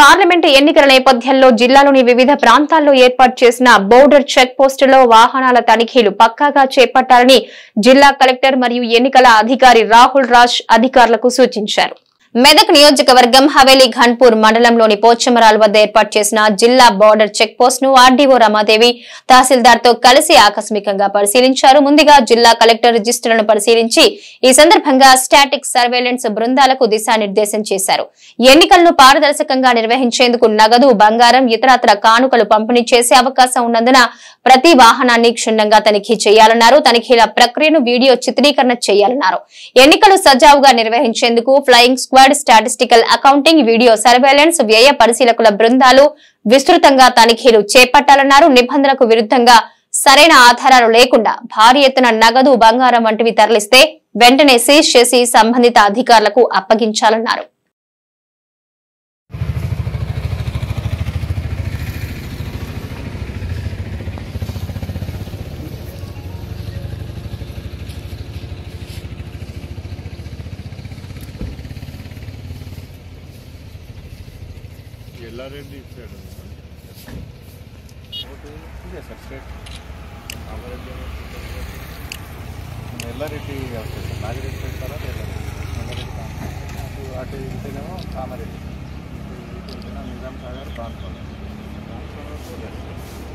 Parliament ఎన్నికల నేపథ్యంలో జిల్లాలోని వివిధ ప్రాంతాల్లో ఏర్పాటు చేసిన బోర్డర్ చెక్ పోస్టులో వాహనాల తనిఖీలు పక్కాగా చేపట్టాలని జిల్లా కలెక్టర్ మరియు ఎన్నికల అధికారి రాహుల్ రాజ్ అధికారులకు సూచించారు మెదక్ నియోజకవర్గం హవేలీ ఘన్పూర్ మండలంలోని పోచమరాల్ వద్ద ఏర్పాటు చేసిన జిల్లా బార్డర్ చెక్ పోస్ట్ ను ఆర్డీఓ రమాదేవి తహసీల్దార్ తో కలిసి ఆకస్మికంగా పరిశీలించారు ముందుగా జిల్లా కలెక్టర్ రిజిస్టర్లను పరిశీలించి ఈ సందర్భంగా స్టాటిక్ సర్వేలెన్స్ బృందాలకు దిశానిర్దేశం చేశారు ఎన్నికలను పారదర్శకంగా నిర్వహించేందుకు నగదు బంగారం ఇతరత్ర కానుకలు పంపిణీ చేసే అవకాశం ఉన్నందున ప్రతి వాహనాన్ని క్షుణ్ణంగా తనిఖీ చేయాలన్నారు తనిఖీల ప్రక్రియను వీడియో చిత్రీకరణ చేయాలన్నారు ఎన్నికలు సజావుగా నిర్వహించేందుకు flying squad statistical accounting video surveillance వ్యయ పరిశీలకుల బృందాలు విస్తృతంగా తనిఖీలు చేపట్టాలన్నారు నిబంధనలకు విరుద్ధంగా సరైన ఆధారాలు లేకుండా భారీ ఎత్తున నగదు బంగారం వంటివి తరలిస్తే వెంటనే సీజ్ చేసి సంబంధిత అధికారులకు అప్పగించాలన్నారు ఎల్లారెడ్డి ఇచ్చాడు ఇదే సార్ స్ట్రేట్ ఎల్లారెడ్డి వస్తుంది సార్ నాగిరెడ్డి పెడతారా లేదా నల్లరెడ్డి కాంపౌండ్. అటు అటు ఇంటేనేమో కామారెడ్డి ఇటు ఇటు ఇంటేనేమో నిజాం సాగర్ కాన్ఫర్ కాన్ఫర్